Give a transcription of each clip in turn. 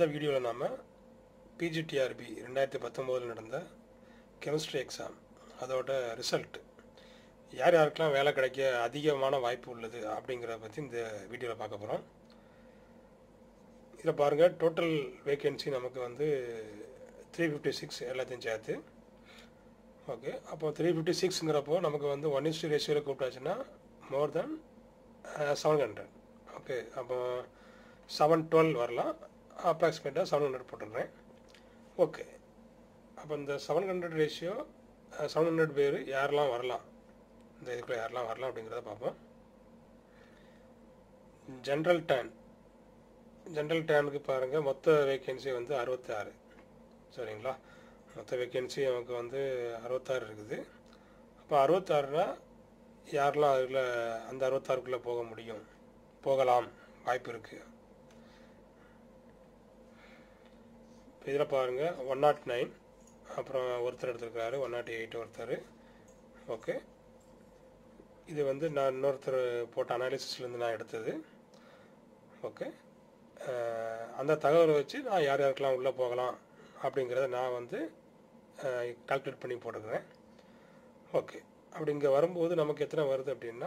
இந்த வீடியோவில் நாம் பிஜிடிஆர்பி ரெண்டாயிரத்தி பத்தொம்போதில் நடந்த கெமிஸ்ட்ரி எக்ஸாம் அதோட ரிசல்ட் யார் யாருக்கெல்லாம் வேலை கிடைக்க அதிகமான வாய்ப்பு உள்ளது அப்படிங்கிறத பற்றி இந்த வீடியோவில் பார்க்க போகிறோம் இதில் பாருங்கள் டோட்டல் வேகன்சி நமக்கு வந்து த்ரீ ஃபிஃப்டி சிக்ஸ் எல்லாத்தையும் சேர்த்து ஓகே அப்போ த்ரீ ஃபிஃப்டி சிக்ஸுங்கிறப்போ நமக்கு வந்து ஒன் இஸ்டு ரேஷியோவில் கூப்பிட்டாச்சுன்னா more than seven hundred okay அப்போ செவன் டுவெல் வரலாம் அப்ராக்சிமேட்டாக செவன் ஹண்ட்ரட் போட்டுடுறேன் ஓகே அப்போ இந்த seven hundred ratio seven hundred பேர் யாரெல்லாம் வரலாம் இந்த இதுக்குள்ளே யாரெல்லாம் வரலாம் அப்படிங்கிறத பார்ப்போம் ஜென்ரல் டேன் ஜென்ரல் டேனுக்கு பாருங்கள் மொத்த வேக்கன்சி வந்து அறுபத்தி ஆறு சரிங்களா மொத்த வேக்கன்சி நமக்கு வந்து அறுபத்தாறு இருக்குது அப்போ அறுபத்தாறுனா யாரெல்லாம் அதில் அந்த அறுபத்தாறுக்குள்ளே போக முடியும் போகலாம் வாய்ப்பு இருக்குது இப்போ இதில் பாருங்கள் ஒன் நாட் நைன் அப்புறம் ஒருத்தர் எடுத்திருக்காரு ஒன் நாட் எயிட் ஒருத்தர் ஓகே இது வந்து நான் இன்னொருத்தர் போட்ட அனாலிசிஸ்லேருந்து நான் எடுத்தது ஓகே அந்த தகவலை வச்சு நான் யார் யாருக்கெல்லாம் உள்ளே போகலாம் அப்படிங்கிறத நான் வந்து கால்குலேட் பண்ணி போட்டுக்கிறேன் ஓகே அப்படி இங்கே வரும்போது நமக்கு எத்தனை வருது அப்படின்னா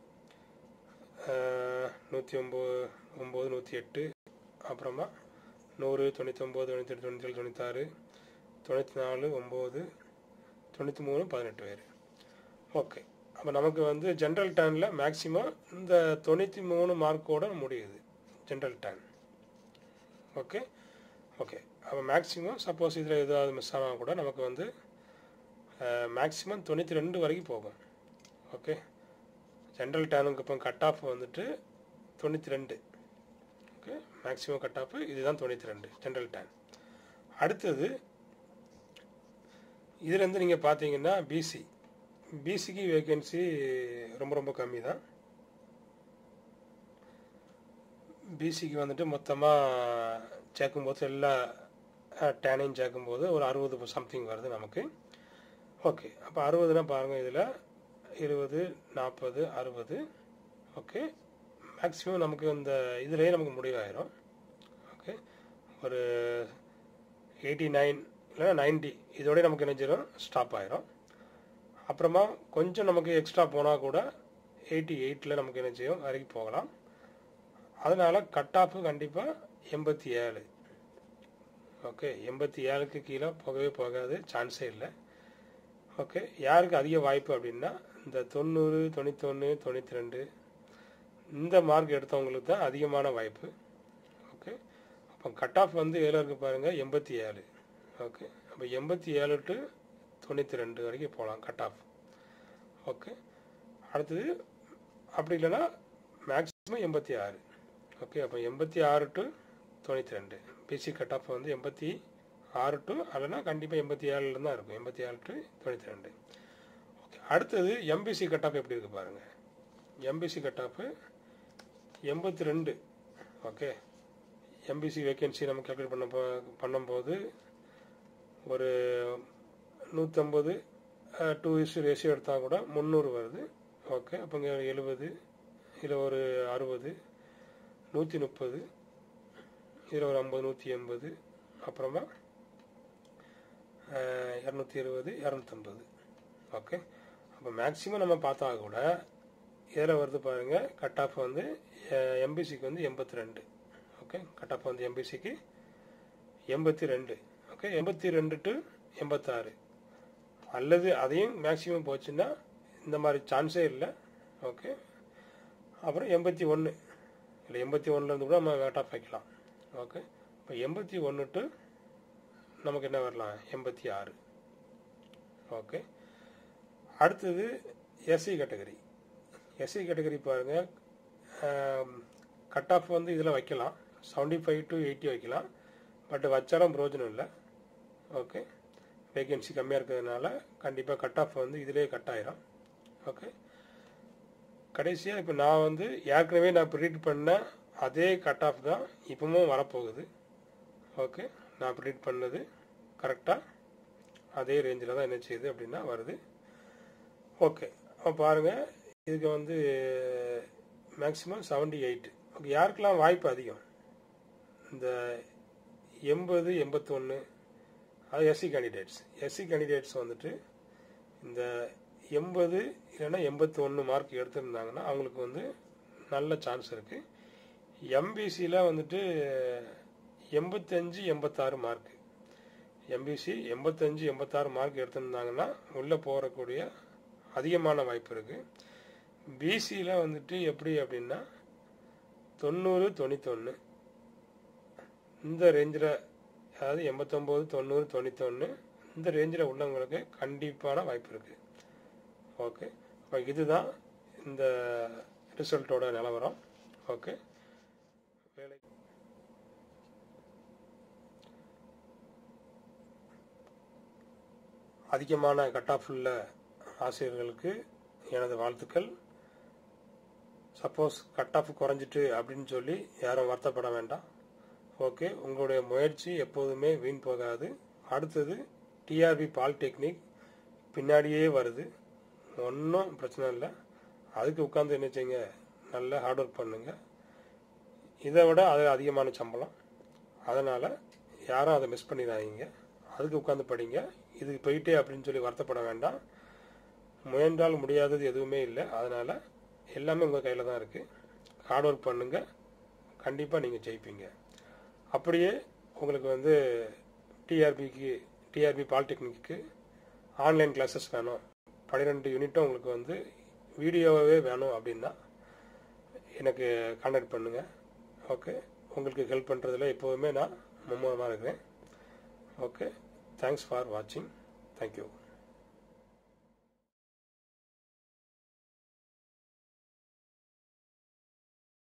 நூற்றி ஒம்பது ஒம்பது நூற்றி எட்டு அப்புறமா நூறு தொண்ணூற்றொம்பது தொண்ணூற்றி தொண்ணூற்றி தொண்ணூத்தாறு தொண்ணூற்றி நாலு ஒம்பது தொண்ணூற்றி மூணு பதினெட்டு பேர் ஓகே அப்போ நமக்கு வந்து ஜென்ரல் டேனில் மேக்ஸிமம் இந்த தொண்ணூற்றி மூணு மார்க்கோட முடியுது ஜென்ரல் டேன் ஓகே ஓகே அப்போ மேக்ஸிமம் சப்போஸ் இதில் ஏதாவது மிஸ் ஆனால் கூட நமக்கு வந்து மேக்ஸிமம் தொண்ணூற்றி ரெண்டு வரைக்கும் போகும் ஓகே ஜென்ரல் டேனுக்கு இப்போ கட் ஆஃப் வந்துட்டு தொண்ணூற்றி ரெண்டு ஓகே மேக்ஸிமம் கட் ஆஃப் இதுதான் தொண்ணூற்றி ரெண்டு ஜென்ரல் டேன் அடுத்தது இதுலேருந்து நீங்கள் பார்த்தீங்கன்னா பிசி பிசிக்கு வேகன்சி ரொம்ப ரொம்ப கம்மி தான் பிசிக்கு வந்துட்டு மொத்தமாக சேர்க்கும்போது எல்லா டேனையும் சேர்க்கும்போது ஒரு அறுபது சம்திங் வருது நமக்கு ஓகே அப்போ அறுபதுனா பாருங்கள் இதில் இருபது நாற்பது அறுபது ஓகே மேக்ஸிமம் நமக்கு இந்த இதுலேயே நமக்கு முடிவாயிரும் ஓகே ஒரு எயிட்டி நைன் இல்லைனா நைன்டி இதோட நமக்கு நினைச்சிடும் ஸ்டாப் ஆயிரும் அப்புறமா கொஞ்சம் நமக்கு எக்ஸ்ட்ரா போனால் கூட எயிட்டி எயிட்டில் நமக்கு என்ன செய்யும் வரைக்கும் போகலாம் அதனால் கட் ஆஃப் கண்டிப்பாக எண்பத்தி ஏழு ஓகே எண்பத்தி ஏழுக்கு கீழே போகவே போகாது சான்ஸே இல்லை ஓகே யாருக்கு அதிக வாய்ப்பு அப்படின்னா இந்த தொண்ணூறு தொண்ணூத்தொன்று தொண்ணூற்றி ரெண்டு இந்த மார்க் எடுத்தவங்களுக்கு தான் அதிகமான வாய்ப்பு ஓகே அப்போ கட் ஆஃப் வந்து ஏழு இருக்கு பாருங்கள் எண்பத்தி ஏழு ஓகே அப்போ எண்பத்தி ஏழு டு தொண்ணூற்றி ரெண்டு வரைக்கும் போகலாம் கட் ஆஃப் ஓகே அடுத்தது அப்படி இல்லைன்னா மேக்ஸிமம் எண்பத்தி ஆறு ஓகே அப்போ எண்பத்தி ஆறு டு தொண்ணூற்றி ரெண்டு பிசி கட் ஆஃப் வந்து எண்பத்தி ஆறு டு அல்லனா கண்டிப்பாக எண்பத்தி ஏழில் தான் இருக்கும் எண்பத்தி ஏழு டு தொண்ணூற்றி ரெண்டு ஓகே அடுத்தது எம்பிசி கட் ஆஃப் எப்படி இருக்குது பாருங்கள் எம்பிசி கட் ஆஃபு எண்பத்தி ரெண்டு ஓகே எம்பிசி வேக்கன்சி நம்ம கேல்குலேட் பண்ண போ பண்ணும்போது ஒரு நூற்றம்பது டூ இஸ் ரேஷியோ எடுத்தால் கூட முந்நூறு வருது ஓகே அப்போ இங்கே எழுபது இதில் ஒரு அறுபது நூற்றி முப்பது இதில் ஒரு ஐம்பது நூற்றி எண்பது அப்புறமா இரநூத்தி இருபது இரநூத்தம்பது ஓகே அப்போ மேக்ஸிமம் நம்ம பார்த்தா கூட இதில் வருது பாருங்கள் கட் ஆஃப் வந்து எம்பிசிக்கு வந்து எண்பத்தி ரெண்டு ஓகே கட் ஆஃப் வந்து எம்பிசிக்கு எண்பத்தி ரெண்டு ஓகே எண்பத்தி ரெண்டு டு எண்பத்தாறு அல்லது அதையும் மேக்ஸிமம் போச்சுன்னா இந்த மாதிரி சான்ஸே இல்லை ஓகே அப்புறம் எண்பத்தி ஒன்று இல்லை எண்பத்தி ஒன்றுலேருந்து கூட நம்ம கட் ஆஃப் வைக்கலாம் ஓகே இப்போ எண்பத்தி ஒன்று டு நமக்கு என்ன வரலாம் எண்பத்தி ஆறு ஓகே அடுத்தது எஸ்சி கேட்டகரி எஸ்சி கேட்டகரி பாருங்கள் கட் ஆஃப் வந்து இதில் வைக்கலாம் செவன்டி ஃபைவ் டு எயிட்டி வைக்கலாம் பட் வச்சாலும் பிரயோஜனம் இல்லை ஓகே வேகன்சி கம்மியாக இருக்கிறதுனால கண்டிப்பாக கட் ஆஃப் வந்து இதிலே கட் ஆயிரும் ஓகே கடைசியாக இப்போ நான் வந்து ஏற்கனவே நான் ப்ரிடிக்ட் பண்ண அதே கட் ஆஃப் தான் இப்பவும் வரப்போகுது ஓகே நான் ப்ரிடிக்ட் பண்ணது கரெக்டாக அதே ரேஞ்சில் தான் என்ன செய்யுது அப்படின்னா வருது ஓகே அப்போ பாருங்கள் இதுக்கு வந்து மேக்ஸிமம் செவன்டி எயிட் ஓகே யாருக்கெல்லாம் வாய்ப்பு அதிகம் இந்த எண்பது எண்பத்தொன்று அது எஸ்சி கேண்டிடேட்ஸ் எஸ்சி கேண்டிடேட்ஸ் வந்துட்டு இந்த எண்பது இல்லைன்னா எண்பத்தி ஒன்று மார்க் எடுத்திருந்தாங்கன்னா அவங்களுக்கு வந்து நல்ல சான்ஸ் இருக்குது எம்பிசியில் வந்துட்டு எண்பத்தஞ்சு எண்பத்தாறு மார்க் எம்பிசி எண்பத்தஞ்சு எண்பத்தாறு மார்க் எடுத்திருந்தாங்கன்னா உள்ளே போகக்கூடிய அதிகமான வாய்ப்பு இருக்குது பிசியில் வந்துட்டு எப்படி அப்படின்னா தொண்ணூறு தொண்ணூத்தொன்று இந்த ரேஞ்சில் அதாவது எண்பத்தொம்போது தொண்ணூறு தொண்ணூத்தொன்று இந்த ரேஞ்சில் உள்ளவங்களுக்கு கண்டிப்பான வாய்ப்பு இருக்குது ஓகே அப்போ இதுதான் இந்த ரிசல்ட்டோட நிலவரம் ஓகே வேலை அதிகமான கட் ஆஃப் உள்ள ஆசிரியர்களுக்கு எனது வாழ்த்துக்கள் சப்போஸ் கட் ஆஃப் குறைஞ்சிட்டு அப்படின்னு சொல்லி யாரும் வருத்தப்பட வேண்டாம் ஓகே உங்களுடைய முயற்சி எப்போதுமே வீண் போகாது அடுத்தது டிஆர்பி பாலிடெக்னிக் பின்னாடியே வருது ஒன்றும் பிரச்சனை இல்லை அதுக்கு உட்காந்து என்ன செய்யுங்க நல்லா ஹார்ட் ஒர்க் பண்ணுங்க இதை விட அது அதிகமான சம்பளம் அதனால் யாரும் அதை மிஸ் பண்ணிடாதீங்க அதுக்கு உட்காந்து படிங்க இதுக்கு போயிட்டே அப்படின்னு சொல்லி வருத்தப்பட வேண்டாம் முயன்றால் முடியாதது எதுவுமே இல்லை அதனால் எல்லாமே உங்கள் கையில் தான் இருக்குது ஹார்ட் ஒர்க் பண்ணுங்கள் கண்டிப்பாக நீங்கள் ஜெயிப்பீங்க அப்படியே உங்களுக்கு வந்து டிஆர்பிக்கு டிஆர்பி பாலிடெக்னிக்கு ஆன்லைன் கிளாஸஸ் வேணும் பன்னிரெண்டு யூனிட்டும் உங்களுக்கு வந்து வீடியோவே வேணும் அப்படின்னா எனக்கு கான்டாக்ட் பண்ணுங்கள் ஓகே உங்களுக்கு ஹெல்ப் பண்ணுறதுல எப்போதுமே நான் மும்முரமாக இருக்கிறேன் ஓகே தேங்க்ஸ் ஃபார் வாட்சிங் தேங்க்யூ